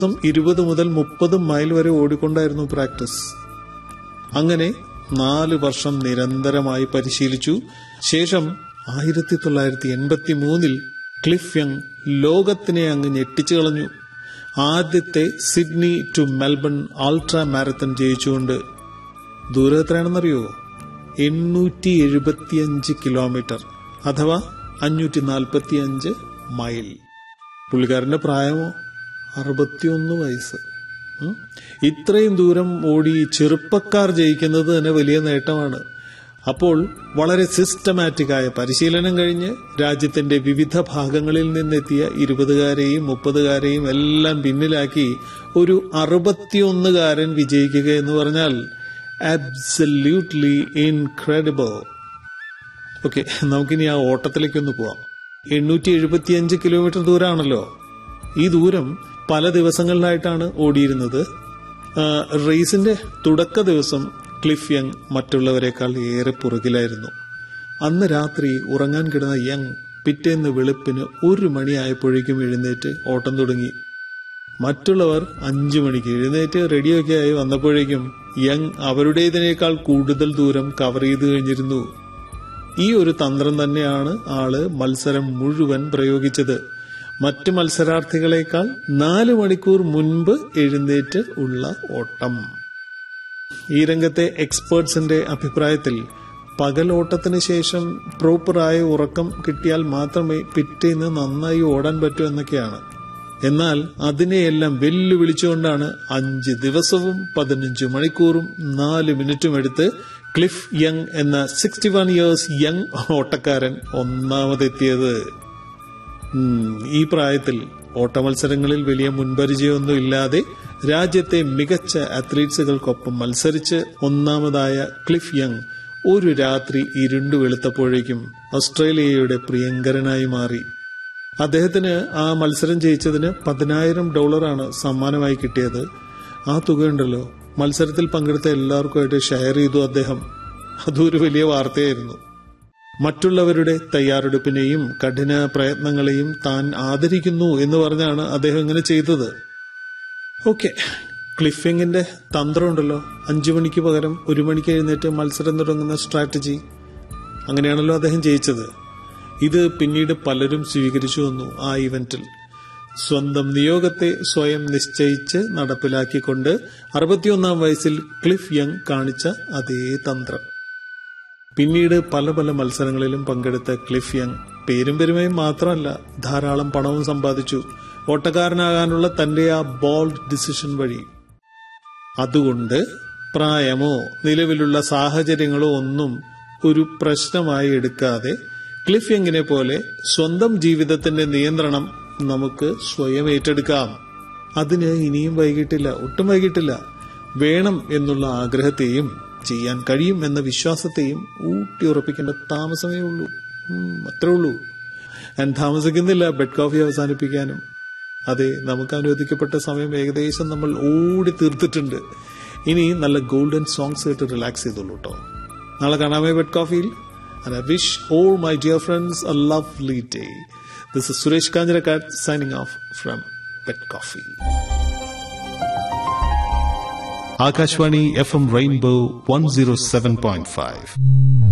ദിവസം ഇരുപത് മുതൽ മുപ്പത് മൈൽ വരെ ഓടിക്കൊണ്ടായിരുന്നു പ്രാക്ടീസ് അങ്ങനെ നാല് വർഷം നിരന്തരമായി പരിശീലിച്ചു ശേഷം ആയിരത്തി തൊള്ളായിരത്തി എൺപത്തി മൂന്നിൽ ക്ലിഫ് യങ് ലോകത്തിനെ അങ്ങ് ഞെട്ടിച്ചു കളഞ്ഞു ആദ്യത്തെ Sydney to Melbourne ultra marathon ജയിച്ചുകൊണ്ട് ദൂരം എത്രയാണെന്നറിയോ എണ്ണൂറ്റി എഴുപത്തിയഞ്ച് കിലോമീറ്റർ അഥവാ അഞ്ഞൂറ്റി നാൽപ്പത്തിയഞ്ച് മൈൽ പുള്ളിക്കാരന്റെ പ്രായമോ അറുപത്തിയൊന്ന് വയസ്സ് ഉം. ഇത്രയും ദൂരം ഓടി ചെറുപ്പക്കാർ ജയിക്കുന്നത് തന്നെ വലിയ നേട്ടമാണ് അപ്പോൾ വളരെ സിസ്റ്റമാറ്റിക്കായ പരിശീലനം കഴിഞ്ഞ് രാജ്യത്തിന്റെ വിവിധ ഭാഗങ്ങളിൽ നിന്നെത്തിയ ഇരുപതുകാരെയും മുപ്പതുകാരെയും എല്ലാം പിന്നിലാക്കി ഒരു അറുപത്തിയൊന്നുകാരൻ വിജയിക്കുക എന്ന് പറഞ്ഞാൽ അബ്സല്യൂട്ട്ലി ഇൻക്രെഡിബിൾ ഓക്കെ നമുക്കിനി ആ ഓട്ടത്തിലേക്കൊന്ന് പോവാം എണ്ണൂറ്റി എഴുപത്തിയഞ്ച് കിലോമീറ്റർ ദൂരമാണല്ലോ ഈ ദൂരം പല ദിവസങ്ങളിലായിട്ടാണ് ഓടിയിരുന്നത് ആ, റേസിന്റെ തുടക്ക ദിവസം ക്ലിഫ് യങ് മറ്റുള്ളവരെക്കാൾ ഏറെ പുറകിലായിരുന്നു അന്ന് രാത്രി ഉറങ്ങാൻ കിടന്ന യങ് പിറ്റേന്ന് വെളുപ്പിന് ഒരു മണിയായപ്പോഴേക്കും എഴുന്നേറ്റ് ഓട്ടം തുടങ്ങി മറ്റുള്ളവർ അഞ്ചു മണിക്ക് എഴുന്നേറ്റ് റെഡിയൊക്കെ ആയി വന്നപ്പോഴേക്കും യങ് അവരുടേതിനേക്കാൾ കൂടുതൽ ദൂരം കവർ ചെയ്തു കഴിഞ്ഞിരുന്നു ഈ ഒരു തന്ത്രം തന്നെയാണ് ആള് മത്സരം മുഴുവൻ പ്രയോഗിച്ചത് മറ്റ് മത്സരാർത്ഥികളെക്കാൾ നാല് മണിക്കൂർ മുൻപ് എഴുന്നേറ്റ് ഉള്ള ഓട്ടം ഈ രംഗത്തെ എക്സ്പേർട്സിന്റെ അഭിപ്രായത്തിൽ പകലോട്ടത്തിന് ശേഷം പ്രോപ്പറായ ഉറക്കം കിട്ടിയാൽ മാത്രമേ പിറ്റേന്ന് നന്നായി ഓടാൻ പറ്റൂ എന്നൊക്കെയാണ് എന്നാൽ അതിനെയെല്ലാം വെല്ലുവിളിച്ചുകൊണ്ടാണ് അഞ്ച് ദിവസവും പതിനഞ്ച് മണിക്കൂറും നാല് മിനിറ്റും എടുത്ത് ക്ലിഫ് യങ് എന്ന സിക്സ്റ്റി വൺ ഇയേഴ്സ് യങ് ഓട്ടക്കാരൻ ഒന്നാമതെത്തിയത് ഉം, ഈ പ്രായത്തിൽ ഓട്ടമത്സരങ്ങളിൽ വലിയ മുൻപരിചയമൊന്നും ഇല്ലാതെ രാജ്യത്തെ മികച്ച അത്ലീറ്റ്സുകൾക്കൊപ്പം മത്സരിച്ച് ഒന്നാമതായ ക്ലിഫ് യങ് ഒരു രാത്രി ഇരുണ്ടു വെളുത്തപ്പോഴേക്കും ഓസ്ട്രേലിയയുടെ പ്രിയങ്കരനായി മാറി അദ്ദേഹത്തിന് ആ മത്സരം ജയിച്ചതിന് പതിനായിരം ഡോളറാണ് സമ്മാനമായി കിട്ടിയത് ആ തുകയുണ്ടല്ലോ മത്സരത്തിൽ പങ്കെടുത്ത എല്ലാവർക്കുമായിട്ട് ഷെയർ ചെയ്തു അദ്ദേഹം അതൊരു വലിയ വാർത്തയായിരുന്നു മറ്റുള്ളവരുടെ തയ്യാറെടുപ്പിനെയും കഠിന പ്രയത്നങ്ങളെയും താൻ ആദരിക്കുന്നു എന്ന് പറഞ്ഞാണ് അദ്ദേഹം ഇങ്ങനെ ചെയ്തത് ഓക്കെ ക്ലിഫിങ്ങിന്റെ തന്ത്രമുണ്ടല്ലോ അഞ്ചു മണിക്ക് പകരം ഒരു മണിക്ക് എഴുന്നേറ്റ് മത്സരം തുടങ്ങുന്ന സ്ട്രാറ്റജി അങ്ങനെയാണല്ലോ അദ്ദേഹം ജയിച്ചത് ഇത് പിന്നീട് പലരും സ്വീകരിച്ചു വന്നു ആ ഇവന്റിൽ സ്വന്തം നിയോഗത്തെ സ്വയം നിശ്ചയിച്ച് നടപ്പിലാക്കിക്കൊണ്ട് അറുപത്തിയൊന്നാം വയസ്സിൽ ക്ലിഫ് യങ് കാണിച്ച അതേ തന്ത്രം പിന്നീട് പല പല മത്സരങ്ങളിലും പങ്കെടുത്ത ക്ലിഫ് യങ് പേരും പെരുമയും മാത്രമല്ല ധാരാളം പണവും സമ്പാദിച്ചു ഓട്ടക്കാരനാകാനുള്ള തന്റെ ആ ബോൾഡ് ഡിസിഷൻ വഴി അതുകൊണ്ട് പ്രായമോ നിലവിലുള്ള സാഹചര്യങ്ങളോ ഒന്നും ഒരു പ്രശ്നമായി എടുക്കാതെ ക്ലിഫ് യങ്ങിനെ പോലെ സ്വന്തം ജീവിതത്തിന്റെ നിയന്ത്രണം നമുക്ക് സ്വയം ഏറ്റെടുക്കാം അതിന് ഇനിയും വൈകിട്ടില്ല ഒട്ടും വൈകിട്ടില്ല വേണം എന്നുള്ള ആഗ്രഹത്തെയും ചെയ്യാൻ കഴിയും എന്ന വിശ്വാസത്തെയും ഊട്ടിയുറപ്പിക്കേണ്ട താമസമേ ഉള്ളൂ ഉം, അത്രേ ഉള്ളൂ ഞാൻ താമസിക്കുന്നില്ല ബെഡ് കോഫി അവസാനിപ്പിക്കാനും അതെ നമുക്ക് അനുവദിക്കപ്പെട്ട സമയം ഏകദേശം നമ്മൾ ഓടി തീർത്തിട്ടുണ്ട് ഇനി നല്ല ഗോൾഡൻ സോങ്സ് കേട്ട് റിലാക്സ് ചെയ്തോളൂ കേട്ടോ നാളെ കാണാമേ ബെഡ് കോഫിയിൽ And I wish all my dear friends a lovely day. This is Suresh Kanjarakat signing off from Pet Coffee. Akashwani FM Rainbow 107.5.